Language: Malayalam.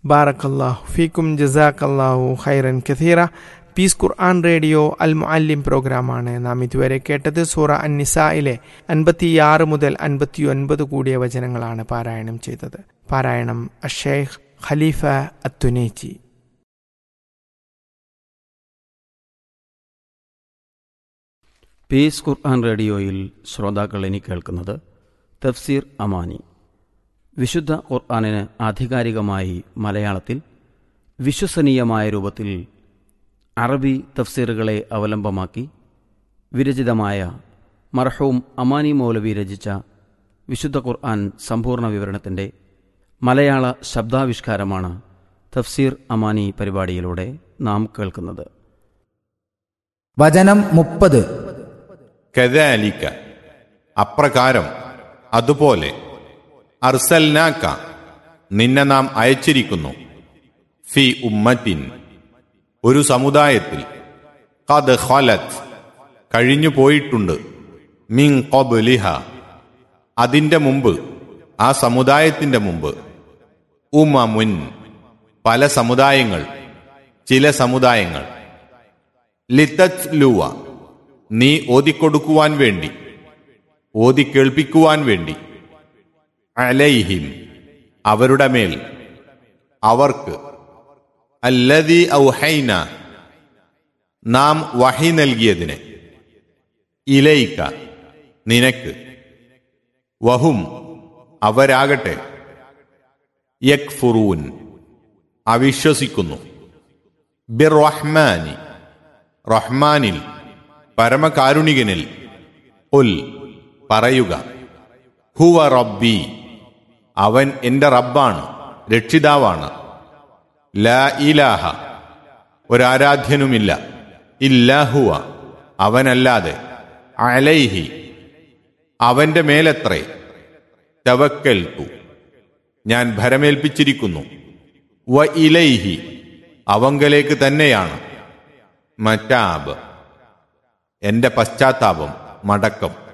ബാറക്കല്ലാഹു ഫീക്കും ജസാക്കല്ലാഹു ഖൈറൻ കഥീറ പീസ് ഖുർആൻ റേഡിയോ അൽ മുഅല്ലിം പ്രോഗ്രാമാണ് നാം ഇതുവരെ കേട്ടത് സൂറ അന്നിസയിലെ അൻപത്തിയാറ് മുതൽ അൻപത്തിയൊൻപത് കൂടിയ വചനങ്ങളാണ് പാരായണം ചെയ്തത് പാരായണം അഷേഖ് ഖലീഫ അത്തുനേച്ചി പീസ് ഖുർആൻ റേഡിയോയിൽ ശ്രോതാക്കൾ ഇനി കേൾക്കുന്നത് തഫ്സീർ അമാനി വിശുദ്ധ ഖുർആാനിന് ആധികാരികമായി മലയാളത്തിൽ വിശ്വസനീയമായ രൂപത്തിൽ അറബി തഫ്സീറുകളെ അവലംബമാക്കി വിരചിതമായ മർഹൂം അമാനി മൗലവി രചിച്ച വിശുദ്ധ ഖുർആൻ സമ്പൂർണ്ണ വിവരണത്തിൻ്റെ മലയാള ശബ്ദാവിഷ്കാരമാണ് തഫ്സീർ അമാനി പരിപാടിയിലൂടെ നാം കേൾക്കുന്നത് വചനം മുപ്പത് കദാലിക്ക അപ്രകാരം അതുപോലെ അർസൽനാക്ക നിന്നെ നാം അയച്ചിരിക്കുന്നു ഫി ഉമ്മത്തിൻ ഒരു സമുദായത്തിൽ കത് ഖലത്ത് കഴിഞ്ഞു പോയിട്ടുണ്ട് മിൻ ഖബ്ലിഹ അതിൻ്റെ മുമ്പ് ആ സമുദായത്തിൻ്റെ മുമ്പ് ഉമമുൻ പല സമുദായങ്ങൾ ചില സമുദായങ്ങൾ ലിത്തത്ലുവ നീ ഓതിക്കൊടുക്കുവാൻ വേണ്ടി ഓതിക്കേൾപ്പിക്കുവാൻ വേണ്ടി അലൈഹിം അവരുടെ മേൽ അവർക്ക് അല്ലതി ഔഹൈന നാം വഹി നൽകിയതിന് ഇലയിക്ക നിനക്ക് വഹും അവരാകട്ടെ യക്ഫുറൂൻ അവിശ്വസിക്കുന്നു ബിർറഹ്മാനി റഹ്മാനിൽ പരമകാരുണികനിൽ ഉൽ പറയുക ഹുവ റബ്ബി അവൻ എൻ്റെ റബ്ബാണ് രക്ഷിതാവാണ് ലാ ഇലാഹ ഒരാരാധ്യനുമില്ല ഇല്ലാഹുവ അവനല്ലാതെ അലൈഹി അവന്റെ മേലത്രേ തവക്കൽത്തു ഞാൻ ഭരമേൽപ്പിച്ചിരിക്കുന്നു വ ഇലൈഹി അവങ്കലേക്ക് തന്നെയാണ് മറ്റാബ് എന്റെ പശ്ചാത്താപം മടക്കം